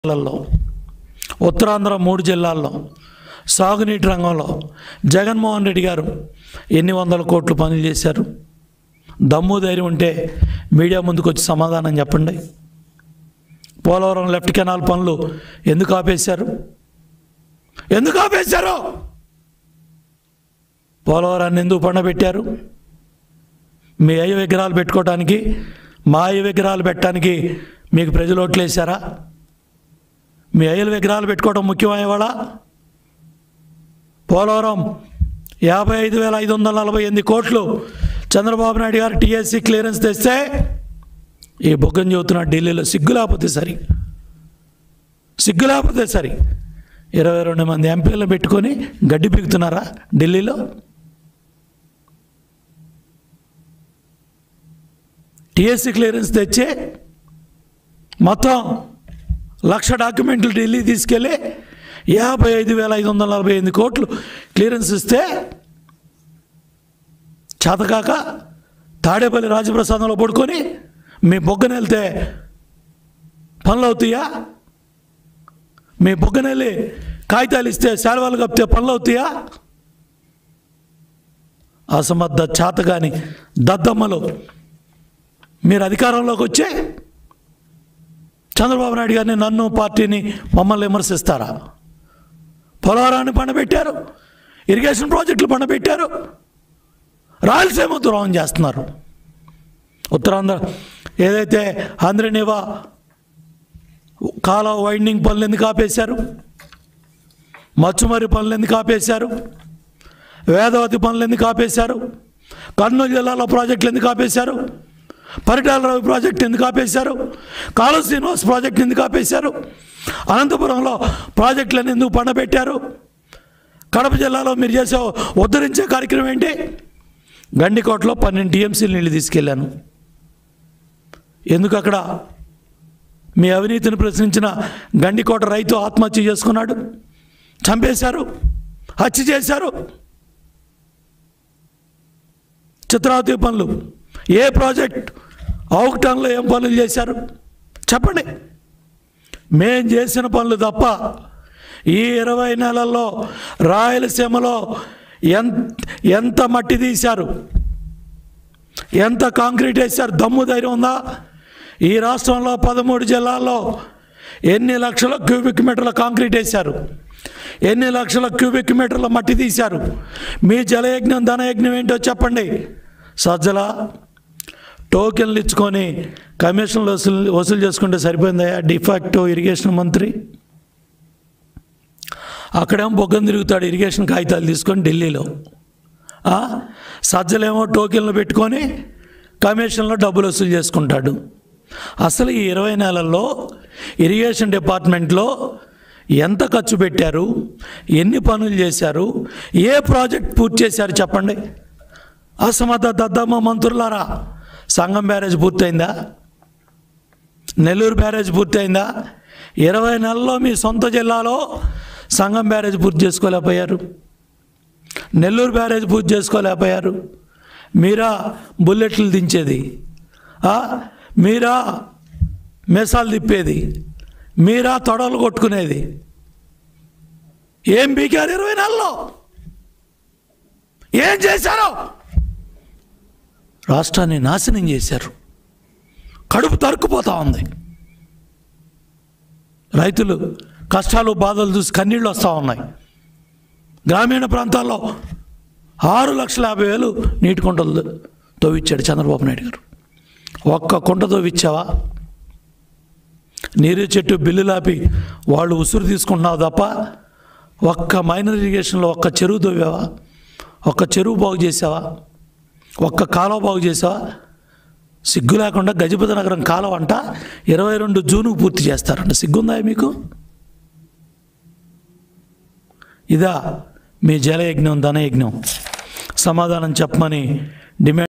జిల్లాల్లో ఉత్తరాంధ్ర మూడు జిల్లాల్లో సాగునీటి రంగంలో జగన్మోహన్ రెడ్డి గారు ఎన్ని వందల కోట్లు పనులు చేశారు దమ్ము ధైర్యం ఉంటే మీడియా ముందుకు వచ్చి సమాధానం చెప్పండి పోలవరం లెఫ్ట్ కెనాల్ పనులు ఎందుకు ఆపేశారు ఎందుకు ఆపేశారు పోలవరాన్ని ఎందుకు పండబెట్టారు మీ అయ్య విగ్రహాలు పెట్టుకోవడానికి మా అయ్య విగ్రహాలు పెట్టడానికి మీకు ప్రజలు ఓట్లేశారా మీ అయ్యల విగ్రహాలు పెట్టుకోవడం ముఖ్యమయ్యేవాళ్ళ పోలవరం యాభై ఐదు వేల ఐదు వందల నలభై ఎనిమిది కోట్లు చంద్రబాబు నాయుడు గారు టీఎస్సీ క్లియరెన్స్ తెస్తే ఈ బొగ్గం చెబుతున్న ఢిల్లీలో సిగ్గు లేకపోతే సరి సిగ్గు లేకపోతే సరి ఇరవై రెండు మంది ఎంపీలను పెట్టుకొని గడ్డి పీకుతున్నారా ఢిల్లీలో టీఎస్సీ క్లియరెన్స్ తెచ్చే మొత్తం లక్ష డాక్యుమెంట్లు ఢిల్లీ తీసుకెళ్ళి యాభై ఐదు వేల ఐదు వందల నలభై ఎనిమిది కోట్లు క్లియరెన్స్ ఇస్తే చేతకాక తాడేపల్లి రాజప్రసాదంలో పడుకొని మీ బొగ్గన వెళ్తే పనులు అవుతాయా మీ బొగ్గన వెళ్ళి కాగితాలు ఇస్తే శాలువాలు కప్పితే పనులు అవుతాయా అసమర్థ చేతగాని దద్దమ్మలు మీరు అధికారంలోకి వచ్చే చంద్రబాబు నాయుడు గారిని నన్ను పార్టీని మమ్మల్ని విమర్శిస్తారా పోలవరాన్ని పండబెట్టారు ఇరిగేషన్ ప్రాజెక్టులు పండబెట్టారు రాయలసీమ ద్రోహం చేస్తున్నారు ఉత్తరాంధ్ర ఏదైతే ఆంధ్రనివా కాల వైండింగ్ పనులు ఎందుకు ఆపేశారు మచ్చుమరి పనులు ఎందుకు ఆపేశారు వేదవతి పనులు ఎందుకు ఆపేశారు కర్నూలు జిల్లాలో ప్రాజెక్టులు ఎందుకు ఆపేశారు పరిటాల రవి ప్రాజెక్ట్ ఎందుకు ఆపేశారు కాళ శ్రీనివాస్ ప్రాజెక్ట్ ఎందుకు ఆపేశారు అనంతపురంలో ప్రాజెక్టులను ఎందుకు పండబెట్టారు కడప జిల్లాలో మీరు చేసే ఉద్ధరించే కార్యక్రమం ఏంటి గండికోటలో పన్నెండు టీఎంసీలు నీళ్ళు తీసుకెళ్ళాను ఎందుకు అక్కడ మీ అవినీతిని ప్రశ్నించిన గండికోట రైతు ఆత్మహత్య చేసుకున్నాడు చంపేశారు హత్య చేశారు చిత్రావతి పనులు ఏ ప్రాజెక్ట్ అవుటన్లో ఏం పనులు చేశారు చెప్పండి మేం చేసిన పనులు తప్ప ఈ ఇరవై నెలల్లో రాయలసీమలో ఎంత ఎంత మట్టి తీశారు ఎంత కాంక్రీట్ వేశారు దమ్ము ధైర్యం ఉందా ఈ రాష్ట్రంలో పదమూడు జిల్లాల్లో ఎన్ని లక్షల క్యూబిక్ మీటర్ల కాంక్రీట్ వేశారు ఎన్ని లక్షల క్యూబిక్ మీటర్ల మట్టి తీశారు మీ జలయజ్ఞం ధనయజ్ఞం ఏంటో చెప్పండి సజ్జల టోకెన్లు ఇచ్చుకొని కమిషన్లు వసూలు వసూలు చేసుకుంటే సరిపోయిందా డిఫాక్టో ఇరిగేషన్ మంత్రి అక్కడేమో బొగ్గం తిరుగుతాడు ఇరిగేషన్ కాగితాలు తీసుకొని ఢిల్లీలో ఆ? సజ్జలేమో టోకెన్లు పెట్టుకొని కమిషన్లో డబ్బులు వసూలు చేసుకుంటాడు అసలు ఈ ఇరవై నెలల్లో ఇరిగేషన్ డిపార్ట్మెంట్లో ఎంత ఖర్చు పెట్టారు ఎన్ని పనులు చేశారు ఏ ప్రాజెక్ట్ పూర్తి చేశారు చెప్పండి అసమర్థ దద్దమ్మ మంత్రులారా సంగం బ్యారేజ్ పూర్తయిందా నెల్లూరు బ్యారేజ్ పూర్తయిందా ఇరవై నెలల్లో మీ సొంత జిల్లాలో సంగం బ్యారేజ్ పూర్తి చేసుకోలేకపోయారు నెల్లూరు బ్యారేజ్ పూర్తి చేసుకోలేకపోయారు మీరా బుల్లెట్లు దించేది ఆ? మీరా మీసాలు తిప్పేది మీరా తొడలు కొట్టుకునేది ఏం బీకారు ఇరవై నెలల్లో ఏం చేశారు రాష్ట్రాన్ని నాశనం చేశారు కడుపు తరుక్కుపోతా ఉంది రైతులు కష్టాలు బాధలు చూసి కన్నీళ్ళు వస్తూ ఉన్నాయి గ్రామీణ ప్రాంతాల్లో ఆరు లక్షల యాభై వేలు నీటి కుంటలు తవ్విచ్చాడు చంద్రబాబు నాయుడు గారు ఒక్క కుంట తవ్విచ్చావా నీరు చెట్టు బిల్లులాపి వాళ్ళు ఉసురు తీసుకుంటున్నావు తప్ప ఒక్క మైనర్ ఇరిగేషన్లో ఒక్క చెరువు తవ్వావా ఒక్క చెరువు బాగు చేసావా ఒక్క కాలువ బాగు చేసావా సిగ్గు లేకుండా గజపతి నగరం కాలువ అంట ఇరవై రెండు జూన్కు పూర్తి చేస్తారంట సిగ్గుందా మీకు ఇదా మీ జలయజ్ఞం ధనయజ్ఞం సమాధానం చెప్పమని డిమాండ్